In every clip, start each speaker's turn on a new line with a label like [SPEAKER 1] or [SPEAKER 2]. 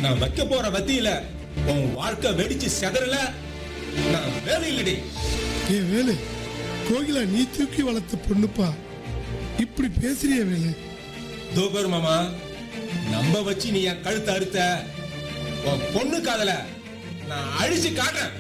[SPEAKER 1] நான் வைக்க போற வத்தியில உன் வாழ்க்கை வெடிச்சு செதறல நான் வேலை இல்லடி
[SPEAKER 2] ஏ வேலு கோகிலா நீ தூக்கி வளர்த்த பொண்ணுப்பா இப்படி பேசுறிய வேலு
[SPEAKER 1] தூபர் மாமா நம்ப வச்சு நீ என் கழுத்தை அறுத்த உன் பொண்ணு காதல நான் அழிச்சு காட்டுறேன்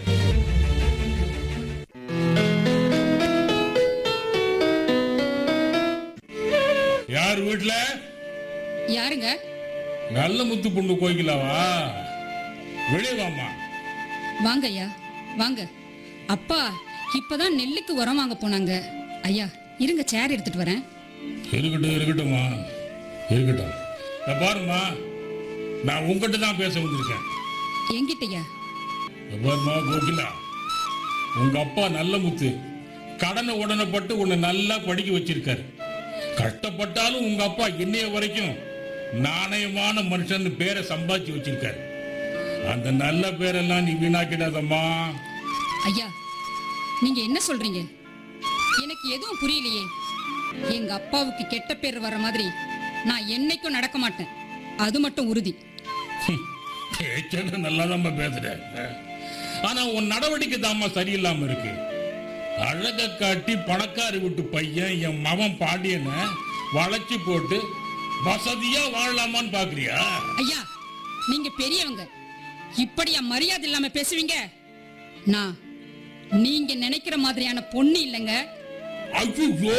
[SPEAKER 3] யார் வீட்ல
[SPEAKER 4] யாருங்க
[SPEAKER 3] நல்ல முத்து பொண்ணு கோயிலாவா வெளியே வாம்மா
[SPEAKER 4] வாங்க ஐயா வாங்க அப்பா இப்பதான் நெல்லுக்கு உரம் வாங்க போனாங்க ஐயா இருங்க சேர் எடுத்துட்டு வரேன்
[SPEAKER 3] இருக்கட்டும் இருக்கட்டும்மா இருக்கட்டும் இத பாரும்மா நான் உங்ககிட்ட தான் பேச வந்திருக்கேன்
[SPEAKER 4] எங்கிட்டயா
[SPEAKER 3] இத பாரும்மா கோகிலா உங்க அப்பா நல்ல முத்து கடனை உடனப்பட்டு உன்னை நல்லா படிக்க வச்சிருக்காரு கஷ்டப்பட்டாலும் உங்க அப்பா இன்னைய வரைக்கும் நாணயமான மனுஷன் பேரை சம்பாதிச்சு வச்சிருக்காரு அந்த நல்ல பேரெல்லாம் நீ வீணாக்கிடாதம்மா
[SPEAKER 4] ஐயா நீங்க என்ன சொல்றீங்க எனக்கு எதுவும் புரியலையே எங்க அப்பாவுக்கு கெட்ட பேர் வர மாதிரி நான் என்னைக்கும் நடக்க மாட்டேன் அது மட்டும் உறுதி
[SPEAKER 3] பேச்செல்லாம் நல்லா பேசுற ஆனா உன் நடவடிக்கை தாம்மா சரியில்லாம இருக்கு அழக காட்டி பணக்காரி விட்டு பையன் என் மவன் பாண்டியனை வளைச்சு போட்டு வசதியா வாழலாமான்னு பாக்குறியா
[SPEAKER 4] ஐயா நீங்க பெரியவங்க இப்படியா மரியாதை இல்லாம பேசுவீங்க நான் நீங்க நினைக்கிற மாதிரியான பொண்ணு இல்லைங்க
[SPEAKER 3] ஐயோ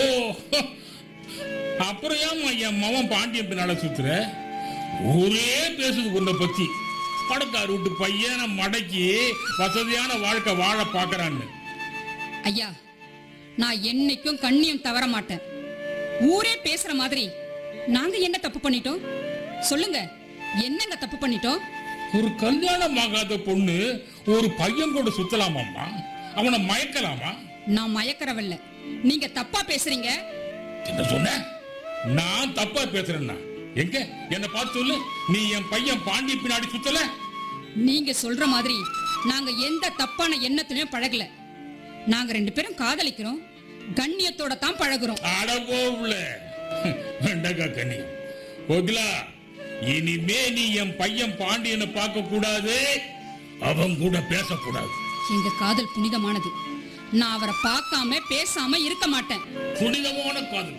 [SPEAKER 3] அப்புறம் ஏம்மா என் மவன் பாண்டியன் பின்னால சுத்துற ஊரே பேசுது உன்னை பத்தி பணக்காரி விட்டு பையனை மடக்கி வசதியான வாழ்க்கை வாழ பாக்குறான்னு
[SPEAKER 4] ஐயா நான் என்னைக்கும் கண்ணியம் தவற மாட்டேன் ஊரே பேசுற மாதிரி நாங்க என்ன தப்பு பண்ணிட்டோம் சொல்லுங்க என்னங்க தப்பு பண்ணிட்டோம்
[SPEAKER 3] ஒரு கல்யாணம் ஆகாத பொண்ணு ஒரு பையன் கூட சுத்தலாமாம்மா அவனை மயக்கலாமா
[SPEAKER 4] நான் மயக்கறவல்ல நீங்க தப்பா பேசுறீங்க
[SPEAKER 3] என்ன சொன்ன நான் தப்பா பேசுறேன்னா எங்க என்ன பார்த்து சொல்லு நீ என் பையன் பாண்டி பின்னாடி சுத்தல
[SPEAKER 4] நீங்க சொல்ற மாதிரி நாங்க எந்த தப்பான எண்ணத்திலையும் பழகல நாங்க ரெண்டு பேரும் காதலிக்கிறோம் கண்ணியத்தோட தான் பழகுறோம்
[SPEAKER 3] அடவோவுல வெண்டக்கா கனி கோகிலா இனிமே நீ என் பையன் பாண்டியனை பார்க்க கூடாது அவன் கூட பேசக்கூடாது
[SPEAKER 4] எங்க காதல் புனிதமானது நான் அவரை பார்க்காம பேசாம இருக்க மாட்டேன்
[SPEAKER 3] புனிதமான காதல்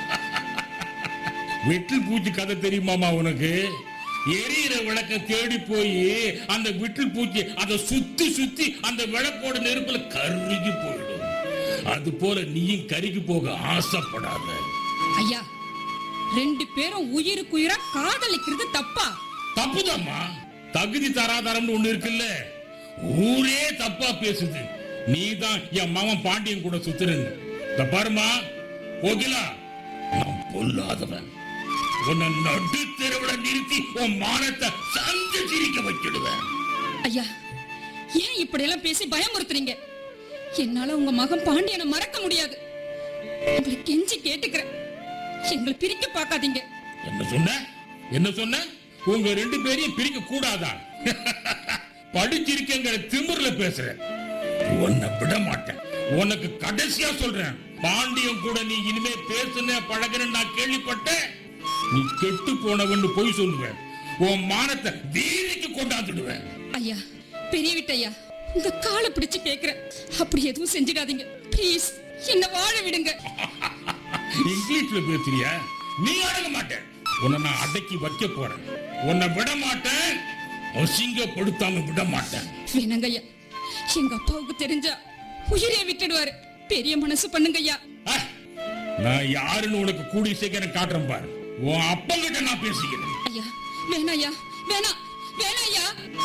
[SPEAKER 3] விட்டில் பூச்சி கதை தெரியுமாமா உனக்கு எரியிற விளக்க தேடி போய் அந்த விட்டில் பூச்சி அதை சுத்தி சுத்தி அந்த விளக்கோட நெருப்புல கருகி போயிடும் அது போல நீயும் கருகி போக ஆசைப்படாத
[SPEAKER 4] ஐயா ரெண்டு பேரும் உயிருக்குயிரா காதலிக்கிறது தப்பா
[SPEAKER 3] தப்புதாம்மா தகுதி தராதரம்னு ஒண்ணு இருக்குல்ல ஊரே தப்பா பேசுது நீ தான் என் மகன் பாண்டியன் கூட சுத்துறன்னு இந்த பாருமா கோகிலா நான் பொல்லாதவன் உன்னை நடு தெருவுல நிறுத்தி உன் மானத்தை சந்து சிரிக்க வச்சிடுவேன்
[SPEAKER 4] ஐயா ஏன் இப்படியெல்லாம் பேசி பயமுறுத்துறீங்க என்னால உங்க மகன் பாண்டியனை மறக்க முடியாது உங்களை கெஞ்சி கேட்டுக்கிறேன் எங்களை பிரிக்க பார்க்காதீங்க
[SPEAKER 3] என்ன சொன்ன என்ன சொன்ன உங்க ரெண்டு பேரையும் பிரிக்க கூடாதா படிச்சிருக்கேங்கிற திமிர்ல பேசுறேன் உன்னை விட மாட்டேன் உனக்கு கடைசியா சொல்றேன் பாண்டியன் கூட நீ இனிமே பேசுன பழகுன நான் கேள்விப்பட்டேன் நீ கெட்டு போனவன்னு போய் சொல்லுவேன் உன் மானத்தை வீதிக்கு கொண்டாந்துடுவேன்
[SPEAKER 4] ஐயா பெரிய விட்டையா உங்க காலை பிடிச்சு கேக்குறேன் அப்படி எதுவும் செஞ்சிடாதீங்க ப்ளீஸ் என்ன வாழ விடுங்க
[SPEAKER 3] இங்கிலீஷ்ல பேசுறியா நீ அடங்க மாட்டேன் உன்னை நான் அடக்கி வைக்க போறேன் உன்னை விட மாட்டேன் அசிங்கப்படுத்தாம விட மாட்டேன்
[SPEAKER 4] வேணாங்க ஐயா எங்க அப்பாவுக்கு தெரிஞ்சா உயிரே விட்டுடுவாரு பெரிய மனசு பண்ணுங்க ஐயா
[SPEAKER 3] ஆ, நான் யாருன்னு உனக்கு கூடி சீக்கிரம் காட்டுறேன் பாரு உன் அப்பங்கிட்ட நான் பேசிக்கிறேன்
[SPEAKER 4] ஐயா வேணாம் ஐயா வேணாம் வேணாம் ஐயா